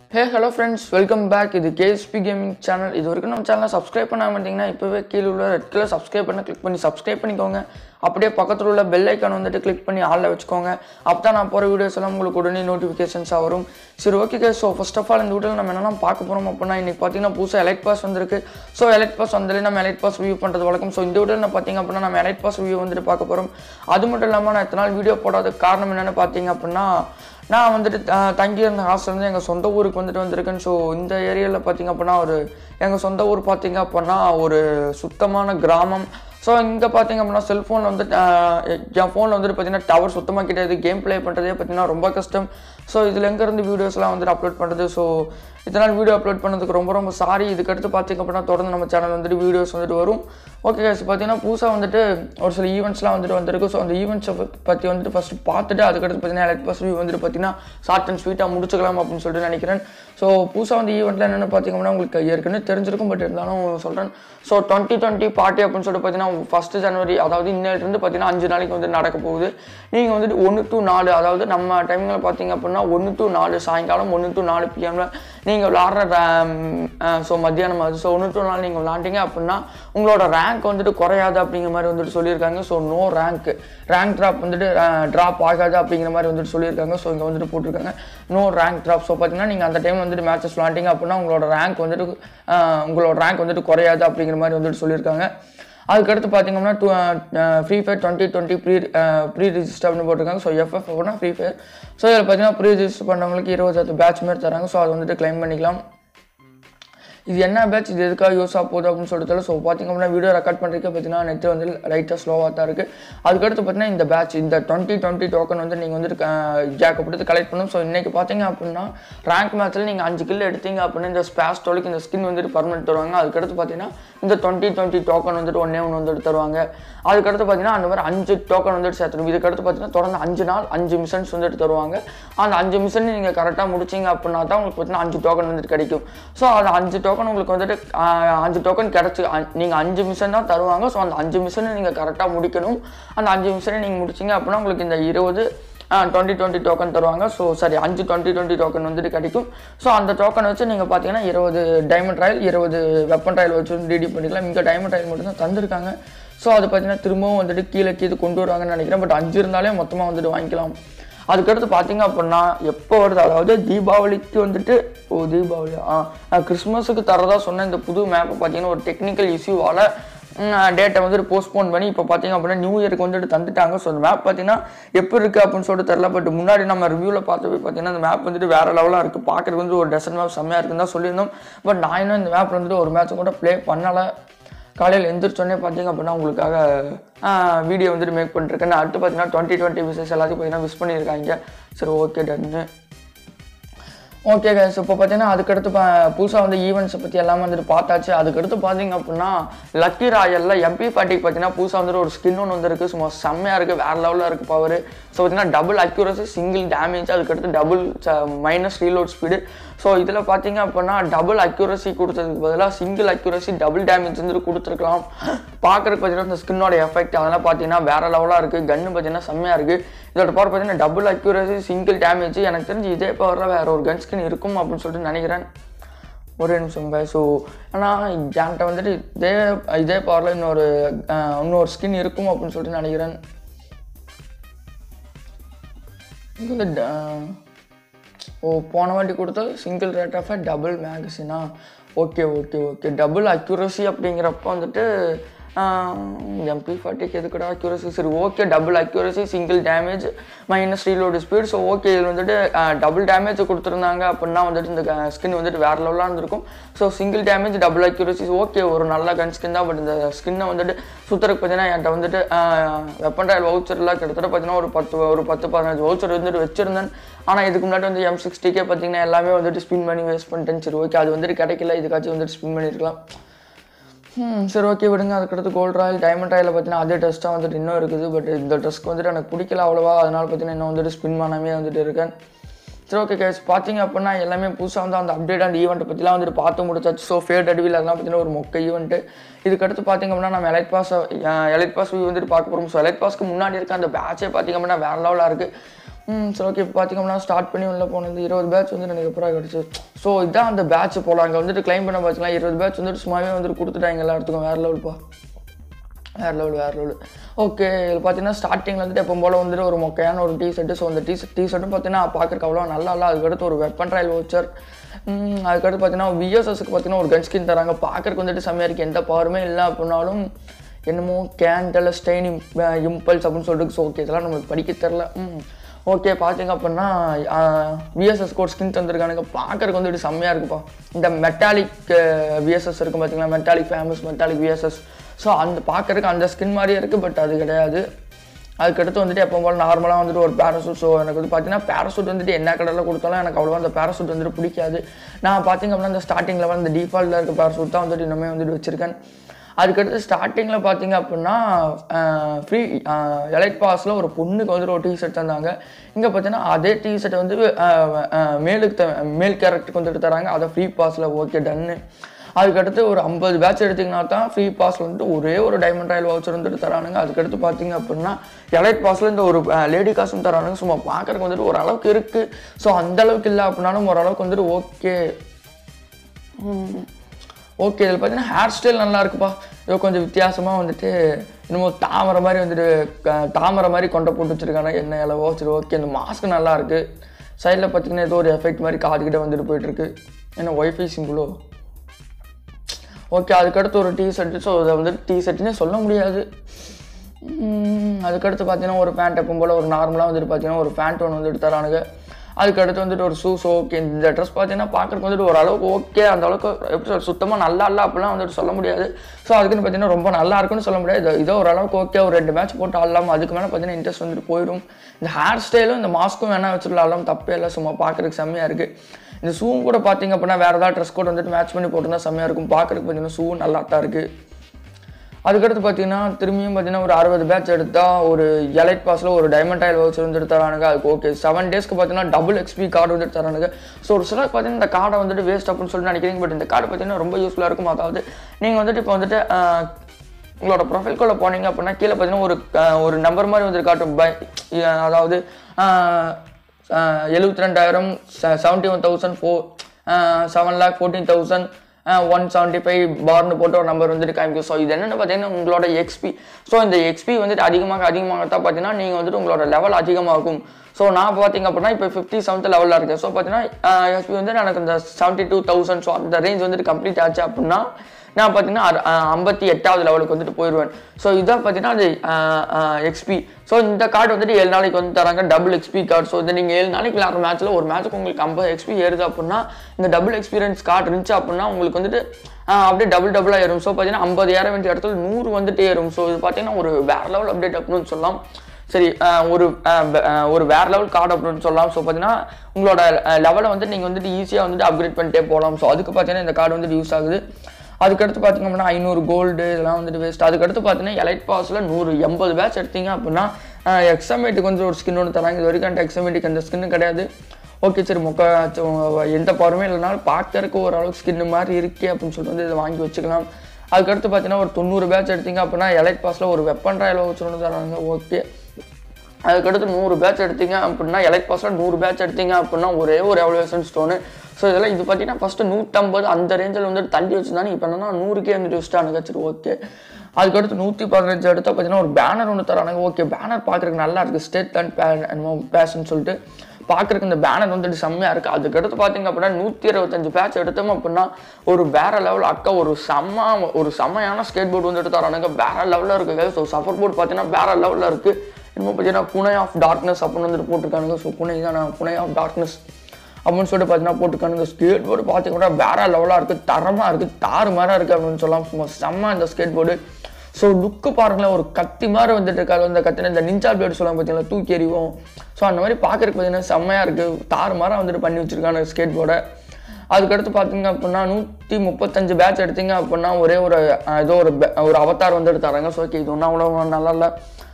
ஹே hello friends welcome back இது KSP gaming channel இது வரைக்கும் நம்ம சேனலை சப்ஸ்கிரைப் பண்ணாம இருந்தீங்கன்னா இப்போவே கீழே உள்ள ரெட் கலர் சப்ஸ்கிரைப் பண்ண கிளிக் பண்ணி சப்ஸ்கிரைப் பண்ணிக்கோங்க அப்படியே பக்கத்தில் உள்ள பெல் ஐக்கான் வந்துட்டு கிளிக் பண்ணி ஆளில் வச்சுக்கோங்க அப்போ தான் நான் போகிற வீடியோஸ் எல்லாம் உங்களுக்கு உடனே நோட்டிஃபிகேஷன்ஸாக வரும் சரி okay K so first of all இந்த வீடியோவில் நம்ம என்னெல்லாம் பார்க்க போகிறோம் அப்படின்னா இன்றைக்கி பார்த்தீங்கன்னா புதுசாக எலைட் பாஸ் வந்திருக்கு ஸோ எலைட் பாஸ் வந்தாலே நம்ம எலைட் பாஸ் வியூ பண்ணுறது வழக்கம் ஸோ இந்த வீடியோவில் நான் பார்த்தீங்க அப்படின்னா நம்ம எலைட் பாஸ் வியூ வந்துட்டு பார்க்க போகிறோம் அது மட்டும் இல்லாமல் நான் எத்தனை நாள் வீடியோ போடாத காரணம் என்னென்னு பார்த்தீங்க அப்படின்னா நான் வந்துட்டு த- தங்கியிருந்த ஹாஸ்டல்லேருந்து எங்கள் சொந்த ஊருக்கு வந்துட்டு வந்திருக்கேன் ஸோ இந்த ஏரியாவில் பார்த்தீங்க அப்படின்னா ஒரு எங்கள் சொந்த ஊர் பார்த்தீங்க அப்படின்னா ஒரு சுத்தமான கிராமம் ஸோ இங்கே பார்த்தீங்க அப்படின்னா செல்ஃபோனில் வந்து ஆஹ், என் ஃபோனில் வந்துட்டு பார்த்தீங்கன்னா டவர் சுத்தமாக கிடையாது கேம் ப்ளே பண்ணுறதே பார்த்தீங்கன்னா ரொம்ப கஷ்டம் ஸோ இதில் எங்கேருந்து வீடியோஸ்லாம் வந்துட்டு அப்லோட் பண்ணுறது ஸோ இத்தனை நாள் வீடியோ அப்லோட் பண்ணதுக்கு ரொம்ப ரொம்ப சாரி இதுக்கடுத்து பார்த்தீங்க அப்படின்னா தொடர்ந்து நம்ம சேனல் வந்துட்டு வீடியோஸ் வந்துட்டு வரும் ஓகே guys பார்த்தீங்கன்னா புதுசாக வந்துட்டு ஒரு சில ஈவெண்ட்ஸ்லாம் வந்துட்டு வந்திருக்கு ஸோ அந்த ஈவெண்ட்ஸை பற்றி வந்துட்டு ஃபஸ்ட்டு பார்த்துட்டு அதுக்கடுத்து பார்த்தீங்கன்னா எலக்ட் பஸ் வந்துட்டு பார்த்தீங்கன்னா ஷார்ட் அண்ட் ஸ்வீட்டாக முடிச்சுக்கலாம் அப்படின்னு சொல்லிட்டு நினைக்கிறேன் ஸோ புதுசாக வந்து ஈவெண்ட்டில் என்னென்னு பார்த்தீங்க அப்படின்னா உங்களுக்கு ஏற்கனவே தெரிஞ்சிருக்கும் பட் இருந்தாலும் சொல்கிறேன் ஸோ டுவெண்ட்டி டுவெண்ட்டி பார்ட்டி அப்படின்னு சொல்லிட்டு பார்த்தீங்கன்னா ஃபஸ்ட்டு ஜனவரி அதாவது இன்னிலிருந்து பார்த்தீங்கன்னா அஞ்சு நாளைக்கு வந்து நடக்க போகுது நீங்கள் வந்துட்டு ஒன்று டு நாலு அதாவது நம்ம டைமிங்கில் பார்த்தீங்க அப்படின்னா ஒன்று டு நாலு சாயங்காலம் ஒன்று டு நாலு பிஎம்ல நீங்கள் விளாட்ற ஸோ மத்தியானம் அது ஸோ ஒன்று டு நாலு நீங்கள் விளாண்டிங்க அப்படின்னா உங்களோட ரேங்க் வந்துட்டு குறையாது அப்படிங்கிற மாதிரி வந்துட்டு சொல்லியிருக்காங்க so no rank rank drop வந்துட்டு ட்ராப் ஆகாது அப்படிங்கிற மாதிரி வந்துட்டு சொல்லியிருக்காங்க ஸோ இங்கே வந்துட்டு போட்டிருக்காங்க நோ ரேங்க் ட்ராப் ஸோ பார்த்தீங்கன்னா நீங்கள் அந்த டைம் வந்துட்டு மேட்சஸ் விளாண்டிங்க அப்படின்னா உங்களோட ரேங்க் வந்துட்டு ஆஹ், உங்களோட ரேங்க் வந்துட்டு குறையாது அப்படிங்கிற மாதிரி வந்துட்டு சொல்லியிருக்காங்க அதுக்கடுத்து பார்த்தீங்கன்னா to Free Fire twenty twenty free free register அப்படின்னு போட்டிருக்காங்க ஸோ எஃப்எஃப் அப்படின்னா ஃப்ரீ ஃபயர் ஸோ இதில் பார்த்தீங்கன்னா ப்ரீ ரிஜிஸ்டர் பண்ணவங்களுக்கு இருபது பேட்ச் மாதிரி தராங்க ஸோ அதை வந்துட்டு க்ளைம் பண்ணிக்கலாம் இது என்ன பேட்ச் இது எதுக்காக யூஸ் ஆக போகுது அப்படின்னு சொல்லிட்டு ஸோ பார்த்தீங்க அப்படின்னா வீடியோ ரெக்கார்ட் பண்ணுறதுக்கு பார்த்தீங்கன்னா நெட் வந்து லைட்டாக ஸ்லோவாக தான் இருக்குது அதுக்கடுத்து பார்த்தீங்கன்னா இந்த பேட்ச் இந்த டுவெண்ட்டி டுவெண்ட்டி டோக்கன் வந்து நீங்கள் வந்துட்டு ஜாக்கப்படுத்து கலெக்ட் பண்ணணும் ஸோ இன்றைக்கி பார்த்தீங்க அப்படின்னா ரேங்க் மேட்ச்சில் நீங்கள் அஞ்சு கில் எடுத்தீங்க அப்படின்னா இந்த ஸ்பேஸ் டோலுக்கு இந்த ஸ்கின் வந்துட்டு பர்மனெண்ட் தருவாங்க அதுக்கடுத்து பார்த்தீங்கன்னா இந்த டுவெண்ட்டி டுவெண்ட்டி டோக்கன் வந்துட்டு ஒன்றே ஒன்று வந்துட்டு தருவாங்க அதுக்கடுத்து பார்த்தீங்கன்னா அந்த மாதிரி அஞ்சு டோக்கன் வந்துட்டு சேர்த்துடும் இதுக்கடுத்து பார்த்தீங்கன்னா தொடர்ந்து அஞ்சு நாள் அஞ்சு மிஷன்ஸ் வந்துட்டு தருவாங்க அந்த அஞ்சு மிஷன் நீங்கள் கரெக்டாக முடிச்சிங்க அப்படின்னா தான் உங்களுக்கு பார்த்தீங்கன்னா அஞ்சு டோக்கன் வந்துட்டு கிடைக்கும் ஸோ அந்த அஞ்சு டோக்கன் உங்களுக்கு வந்துட்டு ஆஹ், அஞ்சு டோக்கன் கிடச்சி நீங்கள் அஞ்சு மிஷன் தான் தருவாங்க ஸோ அந்த அஞ்சு மிஷனை நீங்கள் கரெக்டாக முடிக்கணும் அந்த அஞ்சு மிஷனை நீங்கள் முடிச்சிங்க அப்படின்னா உங்களுக்கு இந்த இருபது டுவெண்ட்டி டுவெண்ட்டி டோக்கன் தருவாங்க ஸோ சாரி அஞ்சு டுவெண்ட்டி டுவெண்ட்டி டோக்கன் வந்துட்டு கிடைக்கும் ஸோ அந்த டோக்கன் வச்சு நீங்கள் பார்த்தீங்கன்னா இருபது டைமண்ட் ராயல் இருபது வெப்பன் ராயல் வச்சு வந்து டிடி பண்ணிக்கலாம் இங்கே டைமண்ட் ராயல் மட்டும் தான் தந்திருக்காங்க ஸோ அது பார்த்தீங்கன்னா திரும்பவும் வந்துட்டு கீழே கீழே கொண்டு வருவாங்கன்னு நினைக்கிறேன் பட் அஞ்சு இருந்தாலே மொத்தமாக வந்துட்டு வாங்கிக்கலாம் அதுக்கடுத்து பார்த்தீங்க அப்படின்னா எப்போ வருது அதாவது தீபாவளிக்கு வந்துட்டு ஓ தீபாவளி ஆ நான் கிறிஸ்மஸுக்கு தரதா சொன்ன இந்த புது மேப்பை பார்த்தீங்கன்னா ஒரு டெக்னிக்கல் இஷ்யூவால் டேட்டை வந்துட்டு போஸ்ட்போன் பண்ணி இப்போ பார்த்தீங்க அப்படின்னா நியூ இயருக்கு வந்துட்டு தந்துட்டாங்க ஸோ அந்த மேப் பார்த்தீங்கன்னா எப்படி இருக்குது அப்படின்னு சொல்லிட்டு தெரில பட் முன்னாடி நம்ம ரிவ்யூவில் பார்த்து போய் பார்த்தீங்கன்னா அந்த மேப் வந்துட்டு வேறு லெவலாக இருக்குது பார்க்குறதுக்கு வந்து ஒரு டெசன் மேப் செம்மையாக இருக்குன்னு தான் சொல்லியிருந்தோம் பட் நான் இன்னும் இந்த மேப் வந்துட்டு ஒரு மேட்ச் கூட ப்ளே பண்ணலை காலையில் எந்திரிச்சோடனே பார்த்தீங்க அப்படின்னா உங்களுக்காக வீடியோ வந்துட்டு மேக் பண்ணிருக்கேன் அடுத்து பார்த்தீங்கன்னா டுவெண்ட்டி டுவெண்ட்டி விசஸ் எல்லாத்தையும் பார்த்தீங்கன்னா விஷ் பண்ணியிருக்காங்க சரி ஓகே டன்னு ஓகே கைஸ் இப்போ பார்த்தீங்கன்னா அதுக்கடுத்து பா புதுசாக வந்து ஈவெண்ட்ஸை பற்றி எல்லாமே வந்துட்டு பார்த்தாச்சு அதுக்கடுத்து பார்த்தீங்க அப்படின்னா லக்கி ராயலில் எம்பி ஃபார்ட்டிக்கு பார்த்தீங்கன்னா புதுசாக வந்துட்டு ஒரு ஸ்கின் ஒன்று வந்துருக்கு சும்மா செம்மையாக இருக்குது வேறு லெவலில் இருக்குது பவர் ஸோ பார்த்தீங்கன்னா டபுள் அக்யூரசி சிங்கிள் டேமேஜ் அதுக்கடுத்து double minus reload speed so இதில் பார்த்தீங்க அப்படின்னா டபுள் அக்யூரசி கொடுத்ததுக்கு பதிலாக சிங்கிள் அக்யூரசி டபுள் டேமேஜ் வந்துட்டு கொடுத்துருக்கலாம் பார்க்குறதுக்கு பார்த்தீங்கன்னா இந்த ஸ்கின்னோட எஃபெக்ட் அதெல்லாம் பார்த்தீங்கன்னா வேறு லெவலாக இருக்குது கன்று பார்த்தீங்கன்னா செம்மையாக இருக்குது இதோட பவர் பார்த்தீங்கன்னா டபுள் அக்யூரசி சிங்கிள் டேமேஜ் எனக்கு தெரிஞ்சு இதே பவரில் வேறு ஒரு கன் ஸ்கின் இருக்கும் அப்படின்னு சொல்லிட்டு நினைக்கிறேன் ஒரே நிமிஷம் பாய் ஸோ ஆனால் என்கிட்ட வந்துட்டு இதே இதே பவரில் இன்னொரு அஹ், இன்னொரு ஸ்கின் இருக்கும் அப்படின்னு சொல்லிட்டு நினைக்கிறேன் இது வந்து ட- ஓ போன வாட்டி கொடுத்த சிங்கிள் ரேட் ஆஃப் டபுள் மேகசினா okay okay okay double accuracy அப்படிங்கிறப்ப வந்துட்டு எம்பி ஃபார்ட்டிக்கு எதுக்குடா அக்யூரசி சரி okay double accuracy single damage minus reload speed so okay இதில் வந்துட்டு டபுள் டேமேஜ் கொடுத்துருந்தாங்க அப்படின்னா வந்துட்டு இந்த ஸ்கின் வந்துட்டு வேறு லெவலாக இருந்திருக்கும் so single damage double accuracy okay ஒரு நல்ல கன் ஸ்கின் தான் பட் இந்த ஸ்கின்னை வந்துட்டு சுத்தருக்கு பார்த்தீங்கன்னா என்கிட்ட வந்துட்டு வெப்பன் ராயல் வவுச்சர்லாம் கிட்டத்தட்ட பார்த்தீங்கன்னா ஒரு பத்து ஒரு பத்து பதினஞ்சு வவுச்சர் வந்துட்டு வச்சிருந்தேன் ஆனால் இதுக்கு முன்னாடி வந்து எம் சிக்ஸ்டிக்கே பார்த்தீங்கன்னா எல்லாமே வந்துட்டு ஸ்பின் பண்ணி வேஸ்ட் பண்ணிட்டேன் சரி ஓகே அது வந்துட்டு கிடைக்கல இதுக்காச்சும் வந்துட்டு ஸ்பின் பண்ணியிருக்கலாம் ம் சரி ஓகே விடுங்க அதுக்கடுத்து கோல்ட் ராயல் டைமண்ட் ராயில் பார்த்தீங்கன்னா அதே டெஸ்ட்டாக வந்துட்டு இன்னும் இருக்குது பட் இந்த ட்ரெஸ்க்கு வந்துட்டு எனக்கு பிடிக்கல அவ்வளோவா அதனால பார்த்தீங்கன்னா இன்னும் வந்துட்டு ஸ்பின் பண்ணாமே வந்துட்டு இருக்கேன் சரி ஓகே கேஸ் பார்த்தீங்க அப்படின்னா எல்லாமே புதுசாக வந்து அந்த அப்டேட் அந்த ஈவெண்ட்டை பற்றிலாம் வந்துட்டு பார்த்து முடிச்சாச்சு ஸோ ஃபேட் அடிவில் அதெல்லாம் பார்த்தீங்கன்னா ஒரு மொக்க ஈவெண்ட்டு இதுக்கடுத்து பார்த்தீங்க அப்படின்னா நம்ம எலைட் பாஸ் எலைட் பாஸ் வந்துட்டு பார்க்க போகிறோம் ஸோ எலைட் பாஸ்க்கு முன்னாடி இருக்க அந்த பேட்சே பார்த்தீங்க அப்படின்னா வேறு லெவலாக இருக்குது ம் சரி ஓகே இப்போ பார்த்தீங்கன்னா ஸ்டார்ட் பண்ணி உள்ள போனது இருபது பேட்ச் வந்து எனக்கு அப்புறம் கிடச்சி ஸோ இதான் அந்த பேட்ச் போல அங்கே வந்துட்டு க்ளைம் பண்ண பார்த்தீங்கன்னா இருபது பேட்ச் வந்துட்டு சும்மாவே வந்துட்டு கொடுத்துட்டாங்க எல்லா இடத்துக்கும் வேறு லெவல்ப்பா வேறு லெவல் வேறு லெவல் ஓகே இதில் பார்த்தீங்கன்னா ஸ்டார்டிங்கில் வந்துட்டு எப்போ போல் வந்துட்டு ஒரு மொக்கையான ஒரு டீ ஷர்ட்டு ஸோ அந்த டீ ஷர்ட் டீ ஷர்ட்டும் பார்த்தீங்கன்னா பார்க்குறக்கு அவ்வளோ நல்லா இல்லை அதுக்கடுத்து ஒரு வெப்பன் ட்ரையல் வச்சர் அதுக்கடுத்து பார்த்தீங்கன்னா விஎஸ்எஸ்க்கு பார்த்தீங்கன்னா ஒரு கன் ஸ்கின் தராங்க பார்க்குறக்கு வந்துட்டு செம்மையாக இருக்குது எந்த பவருமே இல்லை அப்படின்னாலும் என்னமோ கேண்டல் ஸ்டெயின் இம்பல்ஸ் அப்படின்னு சொல்லிட்டு ஸோ ஓகே இதெல்லாம் நம்மளுக்கு படிக்க தெரில ம் ஓகே பார்த்தீங்க அப்படின்னா விஎஸ்எஸ் கோட் ஸ்கின் தந்திருக்கானுங்க பார்க்கறதுக்கு வந்துட்டு செம்மையாக இருக்குப்பா இந்த மெட்டாலிக் விஎஸ்எஸ் இருக்கும் பார்த்தீங்களா metallic famous metallic VSS so அந்த பார்க்கறதுக்கு அந்த ஸ்கின் மாதிரியே இருக்குது பட் அது கிடையாது அதுக்கடுத்து வந்துட்டு எப்போ போல் நார்மலாக வந்துட்டு ஒரு பேராசூட் ஸோ எனக்கு வந்து பார்த்தீங்கன்னா பேராசூட் வந்துட்டு என்ன கடையில் கொடுத்தாலும் எனக்கு அவ்வளோவா அந்த பேராசூட் வந்துட்டு பிடிக்காது நான் பார்த்தீங்க அப்படின்னா இந்த ஸ்டார்டிங் லெவல் இந்த டிஃபால்ட்டில் இருக்க பேராசூட் தான் வந்துட்டு இன்னுமே வந்துட்டு வச்சுருக்கேன் அதுக்கடுத்து ஸ்டார்டிங்கில் பார்த்தீங்க அப்படின்னா ஃப்ரீ எலைட் பாஸில் ஒரு பொண்ணுக்கு வந்துட்டு ஒரு டிஷர்ட் தந்தாங்க இங்கே பார்த்தீங்கன்னா அதே டிஷர்ட் வந்து அஹ், அஹ், மேலுக்கு த மேல் கேரக்டருக்கு வந்துட்டு தராங்க அதை ஃப்ரீ பாஸில் ஓகே டன்னு அதுக்கடுத்து ஒரு ஐம்பது பேட்ச் எடுத்திங்கன்னா தான் ஃப்ரீ பாஸில் வந்துட்டு ஒரே ஒரு டைமண்ட் ராயல் வவுச்சர் வந்துட்டு தரானுங்க அதுக்கடுத்து பார்த்தீங்க அப்படின்னா எலைட் பாஸில் இந்த ஒரு லேடி காசும் தரானுங்க சும்மா பார்க்கறதுக்கு வந்துட்டு ஓரளவுக்கு இருக்குது ஸோ அந்த அளவுக்கு இல்லை அப்படின்னாலும் ஓரளவுக்கு வந்துட்டு ஓகே ஓகே இதில் பார்த்தீங்கன்னா ஹேர் ஸ்டைல் நல்லா இருக்குப்பா ஏதோ கொஞ்சம் வித்தியாசமாக வந்துட்டு இன்னமும் தாமரை மாதிரி வந்துட்டு க- தாமரை மாதிரி கொண்டை போட்டு வச்சிருக்காங்க என்ன இலவோ சரி ஓகே இந்த மாஸ்க் நல்லா இருக்கு சைடில் பார்த்தீங்கன்னா ஏதோ ஒரு எஃபெக்ட் மாதிரி காதுகிட்ட வந்துட்டு போயிட்டு இருக்கு என்ன ஒய்ஃபை சிம்பிளோ ஓகே அதுக்கடுத்து ஒரு டீ ஷர்ட்டு ஸோ அதை வந்துட்டு டீ ஷர்ட்னே சொல்ல முடியாது உம், அதுக்கடுத்து பார்த்தீங்கன்னா ஒரு பேண்ட் எப்பவும் போல் ஒரு நார்மலாக வந்துட்டு பார்த்தீங்கன்னா ஒரு பேண்ட் ஒன்று வந்துட்டு தரானுங்க அதுக்கடுத்து வந்துட்டு ஒரு ஷூஸ் ஓகே இந்த ட்ரெஸ் பார்த்தீங்கன்னா பார்க்குறதுக்கு வந்துட்டு ஓரளவுக்கு ஓகே அந்த அளவுக்கு எப்படி சொல்ற சுத்தமாக நல்லா இல்லை அப்படிலாம் வந்துட்டு சொல்ல முடியாது ஸோ அதுக்குன்னு பார்த்தீங்கன்னா ரொம்ப நல்லா இருக்குன்னு சொல்ல முடியாது இது- இதோ ஓரளவுக்கு ஓகே ஒரு ரெண்டு மேட்ச் போட்டு ஆடலாம் அதுக்கு மேலே பார்த்தீங்கன்னா இன்ட்ரெஸ்ட் வந்துட்டு போயிடும் இந்த ஹேர் ஸ்டைலும் இந்த மாஸ்க்கும் வேணா வச்சுட்டு ஆடலாம் தப்பே இல்லை சும்மா பார்க்குறதுக்கு செம்மையாக இருக்குது இந்த ஷூவும் கூட பார்த்தீங்க அப்படின்னா வேறு ஏதாவது ட்ரெஸ் கோட் வந்துட்டு மேட்ச் பண்ணி போட்டிருந்தா செம்மையாக இருக்கும் பார்க்குறதுக்கு பார்த்தீங்கன்னா ஷூ நல்லா தான் இருக்குது அதுக்கடுத்து பார்த்தீங்கன்னா திரும்பியும் பார்த்தீங்கன்னா ஒரு அறுபது பேட்ச் எடுத்தால் ஒரு எலைட் பாஸில் ஒரு டைமண்ட் ஆயில் வச்சு வந்துட்டு தரானுங்க அதுக்கு ஓகே செவன் டேஸ்க்கு பார்த்தீங்கன்னா டபுள் எக்ஸ்பி கார்டு வந்துட்டு தரானுங்க ஸோ ஒரு சிலர் பார்த்தீங்கன்னா இந்த கார்டை வந்துட்டு வேஸ்ட் அப்படின்னு சொல்லிட்டு நினைக்கிறீங்க பட் இந்த கார்டு பார்த்தீங்கன்னா ரொம்ப யூஸ்ஃபுல்லாக இருக்கும் அதாவது நீங்கள் வந்துட்டு இப்போ வந்துட்டு ஆஹ், உங்களோட ப்ரொஃபைல்குள்ளே போனீங்க அப்படின்னா கீழே பார்த்தீங்கன்னா ஒரு ஆஹ், ஒரு நம்பர் மாதிரி வந்துட்டு காட்டும் பை அதாவது எழுபத்தி ரெண்டாயிரம் seventy one thousand four seven lakh fourteen thousand one seventy five பார்னு போட்டு ஒரு நம்பர் வந்துட்டு காமிக்கும் ஸோ இது என்னென்னு பார்த்தீங்கன்னா உங்களோட எக்ஸ்பி ஸோ இந்த எக்ஸ்பி வந்துட்டு அதிகமாக அதிகமாக தான் பார்த்தீங்கன்னா நீங்கள் வந்துட்டு உங்களோட லெவல் அதிகமாகும் ஸோ நான் பார்த்தீங்க அப்படின்னா இப்போ ஃபிஃப்டி செவன்த் லெவலில் இருக்கேன் ஸோ பார்த்தீங்கன்னா எக்ஸ்பி வந்து எனக்கு இந்த செவன்ட்டி டூ தௌசண்ட் ஸோ அந்த ரேஞ்ச் வந்துட்டு கம்ப்ளீட் ஆச்சு அப்படின்னா நான் பார்த்தீங்கன்னா அறு- அஹ் ஐம்பத்தி எட்டாவது லெவலுக்கு வந்துட்டு போயிடுவேன் ஸோ இதான் பார்த்தீங்கன்னா அது எக்ஸ்பி ஸோ இந்த கார்டு வந்துட்டு ஏழு நாளைக்கு வந்து தராங்க டபுள் எக்ஸ்பி கார்டு ஸோ இந்த நீங்கள் ஏழு நாளைக்கு விளையாடுற மேட்ச்சில் ஒரு மேட்ச்சுக்கு உங்களுக்கு ஐம்பது எக்ஸ்பி ஏறுது அப்படின்னா இந்த டபுள் எக்ஸ்பீரியன்ஸ் கார்டு இருந்துச்சு அப்படின்னா உங்களுக்கு வந்துட்டு ஆஹ் அப்படியே டபுள் டபுளாக ஏறும் ஸோ பார்த்தீங்கன்னா ஐம்பது ஏற வேண்டிய இடத்துல நூறு வந்துட்டு ஏறும் ஸோ இது பார்த்தீங்கன்னா ஒரு வேற லெவல் அப்டேட் அப்படின்னு சொல்லலாம் சரி ஆஹ் ஒரு ஆஹ் ப- ஆஹ் ஒரு வேற லெவல் கார்டு அப்படின்னு சொல்லலாம் ஸோ பார்த்தீங்கன்னா உங்களோட லெவலை வந்து நீங்கள் வந்துட்டு ஈஸியாக வந்துட்டு அப்கிரேட் பண்ணிட்டே போகலாம் ஸோ அதுக்கு பார்த்தீங்கன்னா இந்த கார்டு வந்துட்டு யூஸ் ஆகுது அதுக்கடுத்து பார்த்தீங்க அப்படின்னா ஐநூறு கோல்டு இதெல்லாம் வந்துட்டு வேஸ்ட் அதுக்கடுத்து பார்த்தீங்கன்னா எலைட் பாஸில் நூறு எண்பது பேட்ச் எடுத்தீங்க அப்படின்னா எக்ஸாமேட்டுக்கு வந்து ஒரு ஸ்கின் ஒன்று தராங்க இது வரைக்கும் அந்த எக்ஸாமேட்டுக்கு அந்த ஸ்கின்னு கிடையாது ஓகே சரி மொக்க ச- எந்த பவருமே இல்லைனாலும் பார்க்கறதுக்கு ஓரளவுக்கு ஸ்கின் மாதிரி இருக்கே அப்படின்னு சொல்லிட்டு வந்து இதை வாங்கி வச்சுக்கலாம் அதுக்கடுத்து பார்த்தீங்கன்னா ஒரு தொண்ணூறு பேட்ச் எடுத்தீங்க அப்படின்னா எலைட் பாஸில் ஒரு வெப்பன் ராயல் வச்சு ஒன்று தராங்க ஓகே அதுக்கடுத்து நூறு பேட்ச் எடுத்தீங்க அப்படின்னா எலைட் பாஸில் நூறு பேட்ச் எடுத்தீங்க அப்படின்னா ஒரே ஒரு எவல்யூஷன் ஸ்டோனு ஸோ இதெல்லாம் இது பார்த்தீங்கன்னா ஃபஸ்ட்டு நூற்றம்பது அந்த ரேஞ்சில் வந்துட்டு தள்ளி வச்சுருந்தாங்க இப்போ என்னன்னா நூறுக்கே வந்துட்டு வச்சுட்டானுங்க சரி ஓகே அதுக்கடுத்து நூற்றி பதினஞ்சு எடுத்தால் பார்த்தீங்கன்னா ஒரு பேனர் ஒன்று தரானுங்க ஓகே பேனர் பார்க்குறதுக்கு நல்லா இருக்குது ஸ்டேட் அண்ட் பேஷன் சொல்லிட்டு பார்க்குறதுக்கு இந்த பேனர் வந்துட்டு செம்மையாக இருக்குது அதுக்கடுத்து பார்த்தீங்க அப்படின்னா நூற்றி இருபத்தஞ்சு பேட்ச் எடுத்தோம் அப்படின்னா ஒரு வேற லெவல் அக்கா ஒரு செம்ம ஒரு செம்மையான ஸ்கேட் போர்டு வந்துட்டு தரானுங்க வேற லெவலில் இருக்குது ஸோ சஃபர் போர்டு பார்த்தீங்கன்னா வேற லெவலில் இருக்குது இன்னும் பார்த்தீங்கன்னா புனை ஆஃப் டார்க்னஸ் அப்படின்னு வந்துட்டு போட்டிருக்கானுங்க ஸோ புனை தான் புனை ஆஃப் டார்க்னஸ் அப்படின்னு சொல்லிட்டு பார்த்தீங்கன்னா போட்டிருக்கானுங்க ஸ்கேட் போர்டு பார்த்தீங்கன்னா வேற லெவலாக இருக்குது தரமாக இருக்குது தாறு மாதிரி இருக்குது அப்படின்னு சொல்லலாம் சும்மா செம்ம இந்த ஸ்கேட் போர்டு ஸோ லுக்கு பாருங்களேன் ஒரு கத்தி மாதிரி வந்துட்டு இருக்காது அந்த கத்தின இந்த நிஞ்சா பிளேட் சொல்லுவாங்க பார்த்தீங்களா தூக்கி எறிவோம் ஸோ அந்த மாதிரி பார்க்கறதுக்கு பார்த்தீங்கன்னா செம்மையாக இருக்குது தாறு மாதிரி வந்துட்டு பண்ணி வச்சிருக்காங்க ஸ்கேட் போர்டை அதுக்கடுத்து பார்த்தீங்க அப்படின்னா நூற்றி முப்பத்தஞ்சு பேட்ச் எடுத்தீங்க அப்படின்னா ஒரே ஒரு அஹ், ஏதோ ஒரு ba- ஒரு அவதார் வந்துட்டு தராங்க ஸோ ஓகே இது ஒன்றும் அவ்வளோ நல்லா இல்லை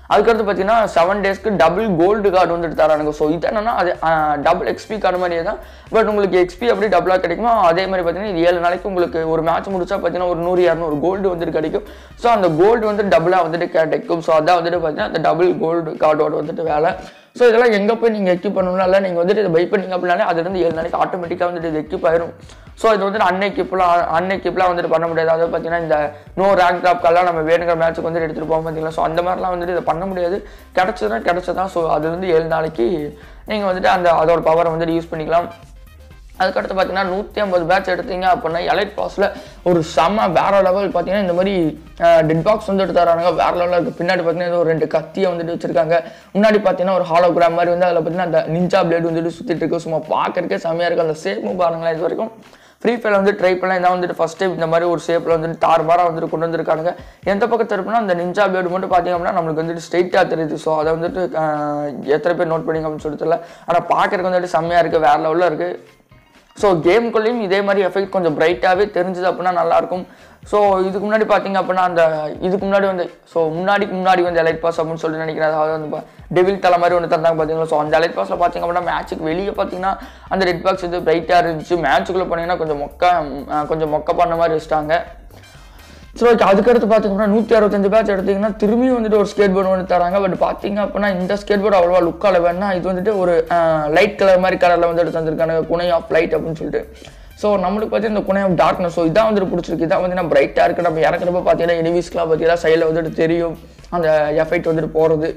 அதுக்கடுத்து பார்த்தீங்கன்னா செவன் டேஸ்க்கு டபுள் கோல்டு கார்டு வந்துட்டு தரானுங்க ஸோ இது என்னன்னா அது டபுள் எக்ஸ்பி கார்டு மாதிரியே தான் பட் உங்களுக்கு எக்ஸ்பி எப்படி டபுளாக கிடைக்குமோ அதே மாதிரி பார்த்தீங்கன்னா இது ஏழு நாளைக்கு உங்களுக்கு ஒரு மேட்ச் முடிச்சா பார்த்தீங்கன்னா ஒரு நூறு இரநூறு கோல்டு வந்துட்டு கிடைக்கும் ஸோ அந்த கோல்டு வந்து டபுளாக வந்துட்டு கிடைக்கும் ஸோ அதான் வந்துட்டு பார்த்தீங்கன்னா அந்த டபுள் கோல்டு கார்டோட வந்துட்டு வேலை ஸோ இதெல்லாம் எங்கே போய் நீங்கள் எக்யூப் பண்ணணும்னா இல்லை நீங்கள் வந்துட்டு இதை பை பண்ணீங்க அப்படின்னாலே அது வந்து ஏழு நாளைக்கு ஆட்டோமேட்டிக்காக வந்துட்டு இது எக்யூப் ஆயிரும் ஸோ இது வந்துட்டு அன்எக்யூப்லாம் அன்எக்யூப்லாம் வந்துட்டு பண்ண முடியாது அதாவது பார்த்தீங்கன்னா இந்த நோ ரேங்க் ட்ராப்க்கெல்லாம் நம்ம வேணுங்கிற மேட்ச்சுக்கு வந்துட்டு எடுத்துகிட்டு போக பார்த்தீங்களா ஸோ அந்த மாதிரிலாம் வந்துட்டு இதை பண்ண முடியாது கிடச்சதுன்னா கிடச்சதான் ஸோ அது வந்து ஏழு நாளைக்கு நீங்கள் வந்துட்டு அந்த அதோட பவரை வந்துட்டு யூஸ் பண்ணிக்கலாம் அதுக்கடுத்து பார்த்தீங்கன்னா நூற்றி ஐம்பது பேட்ச் எடுத்தீங்க அப்படின்னா எலைட் பாஸில் ஒரு செம்ம வேற லெவல் பார்த்தீங்கன்னா இந்த மாதிரி டெட் பாக்ஸ் வந்து எடுத்து தராங்க வேற லெவலில் இருக்குது பின்னாடி பார்த்தீங்கன்னா ஏதோ ஒரு ரெண்டு கத்தியை வந்துட்டு வச்சிருக்காங்க முன்னாடி பார்த்தீங்கன்னா ஒரு ஹாலோகிராம் மாதிரி வந்து அதில் பார்த்தீங்கன்னா அந்த நிஞ்சா பிளேட் வந்துட்டு சுற்றிட்டு இருக்கு சும்மா பார்க்கறதுக்கே செம்மையாக இருக்குது அந்த ஷேப்பும் பாருங்களேன் இது வரைக்கும் ஃப்ரீ ஃபயர் வந்து ட்ரை பண்ணலாம் இதான் வந்துட்டு ஃபஸ்ட் டைம் இந்த மாதிரி ஒரு ஷேப்பில் வந்துட்டு தாறுமாறாக வந்துட்டு கொண்டு வந்திருக்காங்க எந்த பக்கம் திருப்பினா அந்த நிஞ்சா பிளேடு மட்டும் பார்த்தீங்க அப்படின்னா நம்மளுக்கு வந்துட்டு ஸ்ட்ரைட்டாக தெரியுது ஸோ அதை வந்துட்டு ஆஹ், எத்தனை பேர் நோட் பண்ணிங்க அப்படின்னு சொல்லிட்டு தெரியல ஆனால் பார்க்கறதுக்கு வந்துட்டு செம்மையாக இருக்குது வேற லெவலில் இருக்குது ஸோ கேம்குள்ளேயும் இதே மாதிரி எஃபெக்ட் கொஞ்சம் பிரைட்டாகவே தெரிஞ்சுது அப்படின்னா நல்லாயிருக்கும் ஸோ இதுக்கு முன்னாடி பார்த்தீங்க அப்படின்னா அந்த இதுக்கு முன்னாடி வந்து ஸோ முன்னாடிக்கு முன்னாடி வந்து எலைட் பாஸ் அப்படின்னு சொல்லி நினைக்கிறேன் அதாவது வந்து டெவில் தலை மாதிரி ஒன்று தந்தாங்க பார்த்தீங்களா ஸோ அந்த எலைட் பாஸில் பார்த்தீங்க அப்படின்னா மேட்ச்சுக்கு வெளியே பார்த்தீங்கன்னா அந்த ரெட் பாக்ஸ் இது பிரைட்டாக இருந்துச்சு மேட்ச்சுக்குள்ளே போனீங்கன்னா கொஞ்சம் மொக்க அஹ், கொஞ்சம் மொக்க பண்ண மாதிரி வச்சுட்டாங்க ஸோ அதுக்கடுத்து பார்த்தீங்கன்னா நூற்றி அறுபத்தஞ்சு பேட்ச் எடுத்தீங்கன்னா திரும்பியும் வந்துட்டு ஒரு ஸ்கேட் போர்டு வந்து தராங்க பட் பார்த்தீங்க அப்படின்னா இந்த ஸ்கேட் போர்டு அவ்வளோவா லுக்கால வேணா இது வந்துட்டு ஒரு லைட் கலர் மாதிரி கலரில் வந்து எடுத்து வந்திருக்காங்க குனை ஆஃப் லைட் அப்படின்னு சொல்லிட்டு ஸோ நம்மளுக்கு பார்த்தீங்கன்னா இந்த குனை ஆஃப் டார்க்னஸ் ஸோ இதான் வந்துட்டு பிடிச்சிருக்கு இதான் வந்து பிரைட்டாக இருக்குது நம்ம இறக்குறப்ப பார்த்தீங்கன்னா எனிமீஸ்க்குலாம் பார்த்தீங்கன்னா சைடில் வந்துட்டு தெரியும் அந்த எஃபெக்ட் வந்துட்டு போகிறது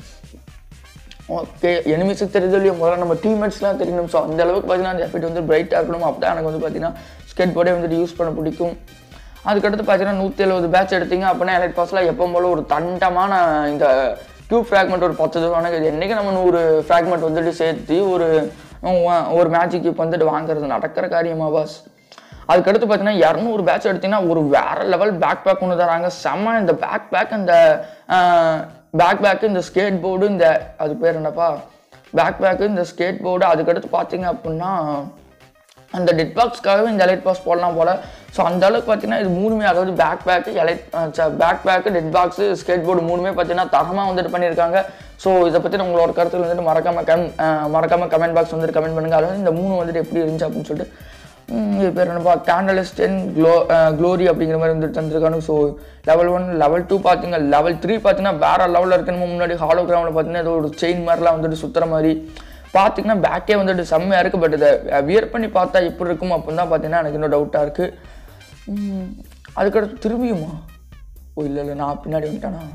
ஓகே எனிமிஸுக்கு தெரியுது இல்லையோ முதல்ல நம்ம டீம்மேட்ஸ்லாம் தெரியணும் ஸோ அந்த அளவுக்கு பார்த்தீங்கன்னா அந்த எஃபெக்ட் வந்து பிரைட்டாக இருக்கணும் அப்போ எனக்கு வந்து பார்த்தீங்கன்னா ஸ்கேட் போர்டே வந்துட்டு யூஸ் பண்ண பிடிக்கும் அதுக்கடுத்து பார்த்தீங்கன்னா நூற்றி எழுபது பேட்ச் எடுத்தீங்க அப்படின்னா எலைட் பாஸில் எப்போ போல ஒரு தண்டமான இந்த டியூப் ஃப்ராக்மெண்ட் ஒரு பத்து தருவானுங்க இது என்றைக்கு நம்ம நூறு ஃப்ராக்மெண்ட் வந்துட்டு சேர்த்து ஒரு உம், ஒரு மேட்சுக்கு இப்போ வந்துட்டு வாங்குறது நடக்கிற காரியமா பாஸ் அதுக்கடுத்து பார்த்தீங்கன்னா இரநூறு பேட்ச் எடுத்தீங்கன்னா ஒரு வேற லெவல் பேக் பேக் ஒன்று தராங்க செம்ம இந்த பேக் பேக் இந்த பேக் பேக்கு இந்த ஸ்கேட் போர்டு இந்த அது பேர் என்னப்பா பேக் பேக்கு இந்த ஸ்கேட் போர்டு அதுக்கடுத்து பார்த்தீங்க அப்படின்னா அந்த டெட் பாக்ஸ்க்காகவே இந்த எலைட் பாஸ் போடலாம் போல ஸோ அந்த அளவுக்கு பார்த்தீங்கன்னா இது மூணுமே அதாவது backpack elite backpack dead box skateboard மூணுமே பார்த்தீங்கன்னா தரமாக வந்துட்டு பண்ணியிருக்காங்க ஸோ இதை பற்றி உங்களோட கருத்துக்கள் வந்துட்டு மறக்காம கம் மறக்காம கமெண்ட் பாக்ஸ் வந்துட்டு கமெண்ட் பண்ணுங்க அது வந்து இந்த மூணு வந்துட்டு எப்படி இருந்துச்சு அப்படின்னு சொல்லிட்டு ம், இது பேர் என்னப்பா கேண்டலிஸ்ட் டென் க்ளோ க்ளோரி அப்படிங்கிற மாதிரி வந்துட்டு தந்திருக்காங்க so level one level two பார்த்தீங்க லெவல் த்ரீ பார்த்தீங்கன்னா வேற லெவலில் இருக்கு நம்ம முன்னாடி ஹாலோகிராமில் பார்த்தீங்கன்னா ஏதோ ஒரு செயின் மாதிரிலாம் வந்துட்டு சுற்றுற மாதிரி பார்த்தீங்கன்னா பேக்கே வந்துட்டு செம்மையாக இருக்குது பட் இதை வியர் பண்ணி பார்த்தா எப்படி இருக்கும் அப்படின்னு தான் பார்த்தீங்கன்னா எனக்கு இன்னும் டவுட்டாக இருக்குது அதுக்கடுத்து திரும்பியுமா ஓ இல்லை இல்லை நான் பின்னாடி வந்துட்டேனா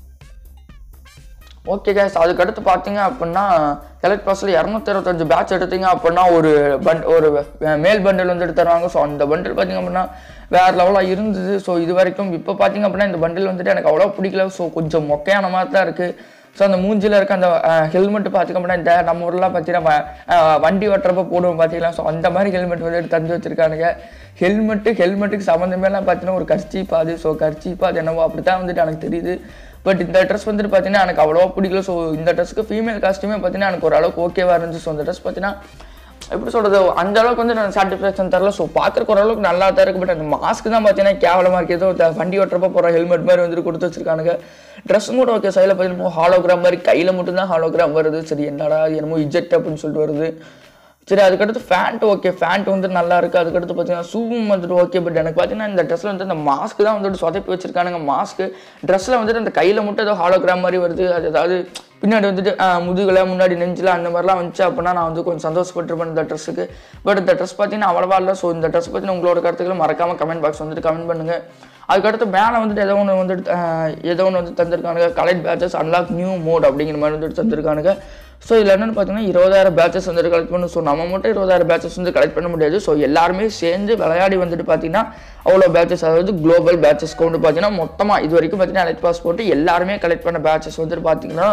ஓகே கேஸ் அதுக்கடுத்து பார்த்தீங்க அப்படின்னா எலக்ட் பாஸில் இரநூத்தி அறுபத்தஞ்சு பேட்ச் எடுத்தீங்க அப்படின்னா ஒரு பண்ட் ஒரு மேல் பண்டில் வந்துட்டு தருவாங்க ஸோ அந்த பண்டில் பார்த்தீங்க அப்படின்னா வேறு லெவலாக இருந்தது ஸோ இது வரைக்கும் இப்போ பார்த்தீங்க அப்படின்னா இந்த பண்டில் வந்துட்டு எனக்கு அவ்வளோ பிடிக்கல ஸோ கொஞ்சம் மொக்கையான மாதிரி தான் இருக்குது ஸோ அந்த மூஞ்சில இருக்க அந்த ஹெல்மெட் பார்த்திங்க அப்படின்னா இந்த நம்ம ஊர்லாம் பார்த்தீங்கன்னா வ- அஹ், வண்டி ஓட்டுறப்ப போடுவோம் பார்த்தீங்களா ஸோ அந்த மாதிரி ஹெல்மெட் வந்து எடுத்து தந்து வச்சிருக்கானுங்க ஹெல்மெட்டு ஹெல்மெட்டுக்கு சம்மந்தமேலாம் பார்த்தீங்கன்னா ஒரு கர்ச்சீப் அது ஸோ கர்ச்சீப் அது என்னவோ அப்படி தான் வந்துட்டு எனக்கு தெரியுது பட் இந்த ட்ரெஸ் வந்துட்டு பார்த்தீங்கன்னா எனக்கு அவ்வளோவா பிடிக்கல ஸோ இந்த ட்ரெஸ்க்கு ஃபீமேல் காஸ்ட்யூமே பார்த்தீங்கன்னா எனக்கு ஓரளவுக்கு ஓகேவாக இருந்துச்சு ஸோ அந்த ட்ரெஸ் பார்த்தீங்கன்னா எப்படி சொல்கிறது அந்த அளவுக்கு வந்து நான் சாட்டிஸ்ஃபேக்ஷன் தரல ஸோ பார்க்குறக்கு ஓரளவுக்கு நல்லா தான் இருக்கு பட் அந்த மாஸ்க் தான் பார்த்தீங்கன்னா கேவலமாக இருக்கு ஏதோ த- வண்டி ஓட்டுறப்ப போகிற ஹெல்மெட் மாதிரி வந்துட்டு கொடுத்து வச்சிருக்கானுங்க ட்ரெஸ்ஸும் கூட ஓகே சைடில் பார்த்தீங்கன்னா ஹாலோகிராம் மாதிரி கையில் மட்டும்தான் ஹாலோகிராம் வருது சரி என்னடா இது என்னமோ இஜெட் அப்படின்னு சொல்லிட்டு வருது சரி அதுக்கடுத்து ஃபேண்ட் ஓகே ஃபேண்ட் வந்து நல்லா இருக்கு அதுக்கடுத்து பார்த்தீங்கன்னா ஷூவும் வந்துட்டு ஓகே பட் எனக்கு பார்த்தீங்கன்னா இந்த ட்ரெஸ்ஸில் வந்து இந்த மாஸ்க் தான் வந்துட்டு சொதப்பி வச்சிருக்கானுங்க மாஸ்க்கு ட்ரெஸ்ஸில் வந்துட்டு அந்த கையில் மட்டும் ஏதோ ஹாலோகிராம் மாதிரி வருது அது அதாவது பின்னாடி வந்துட்டு ஆஹ், முதுகுல முன்னாடி நெஞ்சில் அந்த மாதிரிலாம் வந்துச்சு அப்படின்னா நான் வந்து கொஞ்சம் சந்தோஷப்பட்டிருப்பேன் இந்த ட்ரெஸ்ஸுக்கு பட் இந்த ட்ரெஸ் பார்த்தீங்கன்னா அவ்வளவா இல்லை ஸோ இந்த ட்ரெஸ் பற்றின உங்களோட கருத்துக்களை மறக்காம கமெண்ட் பாக்ஸ் வந்துட்டு கமெண்ட் பண்ணுங்க அதுக்கடுத்து மேலே வந்துட்டு ஏதோ ஒன்று வந்துட்டு ஆஹ், ஏதோ ஒன்று வந்து தந்திருக்கானுங்க collect patches unlock new mode அப்படிங்கிற மாதிரி வந்துட்டு தந்திருக்கானுங்க ஸோ இதில் என்னென்னு பார்த்தீங்கன்னா இருபதாயிரம் பேச்சஸ் வந்துட்டு கலெக்ட் பண்ணணும் ஸோ நம்ம மட்டும் இருபதாயிரம் பேச்சஸ் வந்து கலெக்ட் பண்ண முடியாது ஸோ எல்லாருமே சேர்ந்து விளையாடி வந்துட்டு பார்த்தீங்கன்னா அவ்வளோ பேச்சஸ் அதாவது குளோபல் பேச்சஸ் கொண்டு பார்த்தீங்கன்னா மொத்தமாக இது வரைக்கும் பார்த்தீங்கன்னா எலக்ட் பாஸ் போட்டு எல்லாருமே கலெக்ட் பண்ண பேச்சஸ் வந்துட்டு பார்த்தீங்கன்னா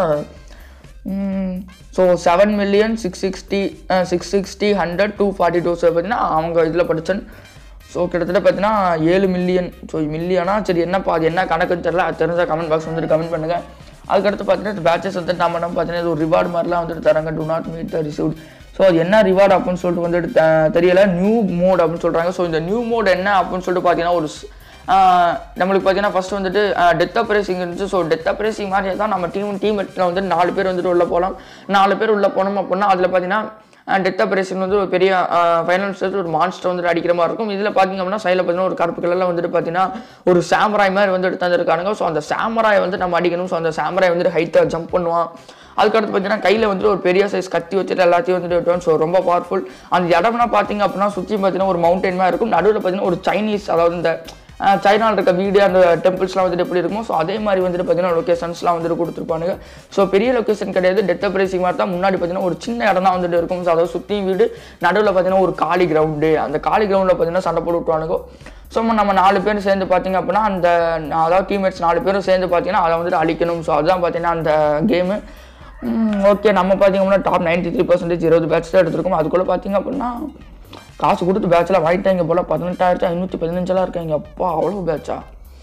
so seven million six sixty six sixty hundred two forty two பார்த்தீங்கன்னா அவங்க இதில் படித்தேன் ஸோ கிட்டத்தட்ட பார்த்தீங்கன்னா ஏழு மில்லியன் ஸோ மில்லியனா சரி என்னப்பா அது என்ன கணக்குன்னு தெரியல அது தெரிஞ்ச கமெண்ட் பாக்ஸ் வந்துட்டு கமெண்ட் பண்ணுங்க அதுக்கடுத்து பார்த்தீங்கன்னா பேச்சஸ் வந்து நம்ம என்ன பார்த்தீங்கன்னா இது ஒரு ரிவார்டு மாதிரிலாம் வந்துட்டு தராங்க do not meet the receive so அது என்ன ரிவார்டு அப்படின்னு சொல்லிட்டு வந்துட்டு த- தெரியல நியூ மோட் அப்படின்னு சொல்கிறாங்க ஸோ இந்த நியூ மோட் என்ன அப்படின்னு சொல்லிட்டு பார்த்தீங்கன்னா ஒரு ஸ்- ஆஹ் நம்மளுக்கு பார்த்தீங்கன்னா ஃபர்ஸ்ட் வந்துட்டு டெத் அப்ரேசிங் இருந்துச்சு ஸோ டெத் அப்ரேசிங் மாதிரியே தான் நம்ம டீம் டீமெட்டில் வந்து நாலு பேர் வந்துட்டு உள்ளே போகலாம் நாலு பேர் உள்ளே போனோம் அப்படின்னா அதில் பார்த்தீங்கன்னா டெத் ஆப்ரேஷன் வந்து ஒரு பெரிய ஃபைனல் ஸ்டேஜ் ஒரு மான்ஸ்டர் வந்துட்டு அடிக்கிற மாதிரி இருக்கும் இதில் பார்த்தீங்க அப்படின்னா சைடில் பார்த்தீங்கன்னா ஒரு கருப்பு கலரில் வந்துட்டு பார்த்தீங்கன்னா ஒரு சாமராய் மாதிரி வந்து எடுத்து வந்திருக்கானுங்க ஸோ அந்த சாமராய் வந்து நம்ம அடிக்கணும் ஸோ அந்த சாமராய் வந்துட்டு ஹைட்டாக ஜம்ப் பண்ணுவான் அதுக்கடுத்து பார்த்தீங்கன்னா கையில் வந்துட்டு ஒரு பெரிய சைஸ் கத்தி வச்சுட்டு எல்லாத்தையும் வந்துட்டு விட்டுவோம் ஸோ ரொம்ப பவர்ஃபுல் அந்த இடம்னா பார்த்தீங்க அப்படின்னா சுற்றி பார்த்தீங்கன்னா ஒரு மவுண்டைன் மாதிரி இருக்கும் நடுவில் பார்த்தீங்கன்னா ஒரு சைனீஸ் அதாவது இந்த சைனாவில் இருக்க வீடு அந்த டெம்பிள்ஸ்லாம் வந்துட்டு எப்படி இருக்கும் ஸோ அதே மாதிரி வந்துட்டு பார்த்தீங்கன்னா லொக்கேஷன்ஸ்லாம் வந்துட்டு கொடுத்துருப்பானுங்க ஸோ பெரிய லொக்கேஷன் கிடையாது டெத் அப்ரேசிங் மாதிரி தான் முன்னாடி பார்த்தீங்கன்னா ஒரு சின்ன இடம் தான் வந்துட்டு இருக்கும் ஸோ அதாவது சுற்றி வீடு நடுவில் பார்த்தீங்கன்னா ஒரு காலி கிரவுண்டு அந்த காலி கிரவுண்டில் பார்த்தீங்கன்னா சண்டை போட்டு விட்டுவானுங்க ஸோ நம்ம நாலு பேர் சேர்ந்து பார்த்தீங்க அப்படின்னா அந்த அதாவது டீம்மேட்ஸ் நாலு பேரும் சேர்ந்து பார்த்தீங்கன்னா அதை வந்துட்டு அழிக்கணும் ஸோ அதுதான் பார்த்தீங்கன்னா அந்த கேமு ஓகே நம்ம பார்த்தீங்க அப்படின்னா டாப் நைன்டி த்ரீ பர்சன்டேஜ் இருபது பேட்ச் தான் எடுத்திருக்கோம் அதுக்குள்ளே பார்த்தீங்க அப்படின்னா காசு கொடுத்து பேட்சில் வாங்கிட்டாங்க போல் பதினெட்டாயிரத்தி ஐநூற்றி பதினஞ்செல்லாம் இருக்காங்க அப்பா அவ்வளோ பேட்சா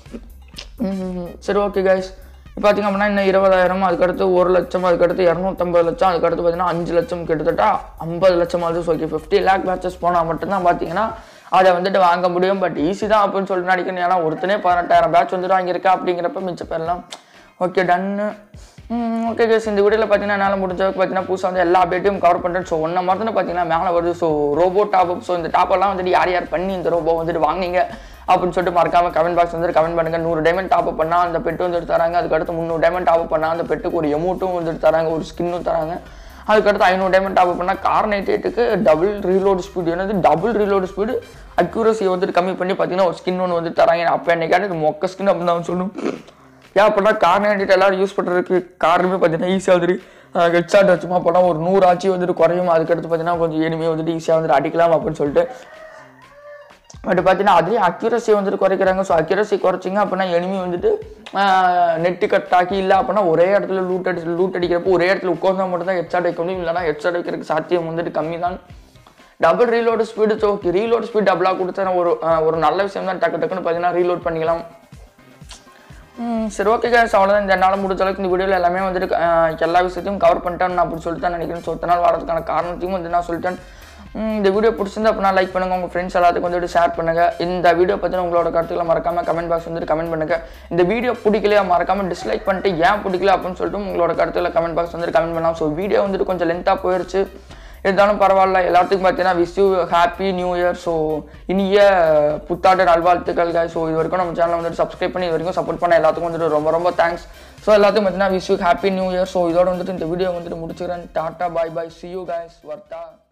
சரி ஓகே கைஸ் இப்போ பார்த்தீங்க அப்படின்னா இன்னும் இருபதாயிரம் அதுக்கடுத்து ஒரு லட்சம் அதுக்கடுத்து இரநூத்தம்பது லட்சம் அதுக்கடுத்து பார்த்தீங்கன்னா அஞ்சு லட்சம் கிட்டத்தட்ட ஐம்பது லட்சம் ஆகுது so okay fifty lakh patches போனால் மட்டும்தான் பார்த்தீங்கன்னா அதை வந்துட்டு வாங்க முடியும் பட் ஈஸி தான் அப்படின்னு சொல்லிட்டு நினைக்கணும் ஏன்னா ஒருத்தனே பதினெட்டாயிரம் பேட்ச் வந்துட்டு வாங்கியிருக்கா அப்படிங்கிறப்ப மிச்ச பேர்லாம் ஓகே டன்னு ஓகே கேஸ் இந்த வீடியோவில் பார்த்தீங்கன்னா என்னால் முடிஞ்ச அளவுக்கு பார்த்தீங்கன்னா புதுசாக வந்து எல்லா அப்டேட்டையும் கவர் பண்ணுறேன் ஸோ ஒன்றை மட்டும் பார்த்தீங்கன்னா மேலே வருது ஸோ ரோபோ டாப் ஸோ இந்த டாப்பெல்லாம் வந்துட்டு யார் யார் பண்ணி இந்த ரோபோ வந்துட்டு வாங்குனீங்க அப்படின்னு சொல்லிட்டு மறக்காம கமெண்ட் பாக்ஸ் வந்துட்டு கமெண்ட் பண்ணுங்க நூறு டைமண்ட் டாப் பண்ணால் அந்த பெட்டு வந்துட்டு தராங்க அதுக்கடுத்து முந்நூறு டைமண்ட் டாப் பண்ணால் அந்த பெட்டுக்கு ஒரு எமௌண்ட்டும் வந்துட்டு தராங்க ஒரு ஸ்கின்னும் தராங்க அதுக்கடுத்து ஐநூறு டைமண்ட் டாப் பண்ணால் கார் நைட் எயிட்டுக்கு டபுள் ரீலோடு ஸ்பீடு என்னது டபுள் ரீலோடு ஸ்பீடு அக்யூரஸியை வந்துட்டு கம்மி பண்ணி பார்த்தீங்கன்னா ஒரு ஸ்கின் ஒன்று வந்து தராங்க அப்போ என்னைக்காட்டு இது மொக்க ஸ்கின் அப்படின்னு தான் சொல்லணும் ஏன் அப்படின்னா கார் நைன்டிட்டு எல்லாரும் யூஸ் பண்ணுறதுக்கு காருமே பார்த்தீங்கன்னா ஈஸியாக வந்துட்டு ஹெட்ஷாட் வச்சுமா போனால் ஒரு நூறு ஆச்சு வந்துட்டு குறையும் அதுக்கடுத்து பார்த்தீங்கன்னா கொஞ்சம் எனிமையை வந்துட்டு ஈஸியாக வந்துட்டு அடிக்கலாம் அப்படின்னு சொல்லிட்டு பட் பார்த்தீங்கன்னா அதுலேயும் அக்யூரஸி வந்துட்டு குறைக்கிறாங்க ஸோ அக்யூரஸி குறைச்சிங்க அப்படின்னா எனிமி வந்துட்டு நெட்டு கட் ஆக்கி இல்லை அப்படின்னா ஒரே இடத்துல லூட் அடி லூட் அடிக்கிறப்போ ஒரே இடத்துல உட்காந்தா மட்டும் தான் ஹெட்ஷாட் வைக்க முடியும் இல்லைனா ஹெட்ஷாட் வைக்கிறதுக்கு சாத்தியம் வந்துட்டு கம்மி தான் double reload speed okay reload speed டபுளாக கொடுத்தா ஒரு அஹ், ஒரு நல்ல விஷயம் தான் டக்கு டக்குன்னு பார்த்தீங்கன்னா ரீலோட் பண்ணிக்கலாம் ம், சரி ஓகே கேஸ் அவ்வளோதான் இந்த என்னால் முடிஞ்ச அளவுக்கு இந்த வீடியோவில் எல்லாமே வந்துட்டு அஹ், எல்லா விஷயத்தையும் கவர் பண்ணிட்டேன் நான் அப்படி சொல்லிட்டு தான் நினைக்கிறேன் ஸோ இத்தனை நாள் வரதுக்கான காரணத்தையும் வந்து நான் சொல்லிட்டேன் ம், இந்த வீடியோ பிடிச்சிருந்தா அப்படின்னா லைக் பண்ணுங்க உங்கள் ஃப்ரெண்ட்ஸ் எல்லாத்துக்கும் வந்துட்டு ஷேர் பண்ணுங்க இந்த வீடியோ பற்றின உங்களோட கருத்துக்களை மறக்காம கமெண்ட் பாக்ஸ் வந்துட்டு கமெண்ட் பண்ணுங்க இந்த வீடியோ பிடிக்கலையா மறக்காம டிஸ்லைக் பண்ணிட்டு ஏன் பிடிக்கல அப்படின்னு சொல்லிட்டு உங்களோட கருத்துக்களை கமெண்ட் பாக்ஸ் வந்துட்டு கமெண்ட் பண்ணலாம் ஸோ வீடியோ வந்துட்டு கொஞ்சம் லென்த்தாக போயிடுச்சு இருந்தாலும் பரவாயில்ல எல்லாத்துக்கும் பார்த்தீங்கன்னா wish you happy new year so இனிய புத்தாண்டு நல்வாழ்த்துக்கள் guys ஸோ இது வரைக்கும் நம்ம சேனலை வந்துட்டு சப்ஸ்கிரைப் பண்ணி இது வரைக்கும் சப்போர்ட் பண்ண எல்லாத்துக்கும் வந்துட்டு ரொம்ப ரொம்ப தேங்க்ஸ் ஸோ எல்லாத்துக்கும் பார்த்தீங்கன்னா wish you happy new year so இதோட வந்துட்டு இந்த வீடியோ வந்துட்டு முடிச்சுக்கிறேன் tata bye bye see you guys வர்த்தா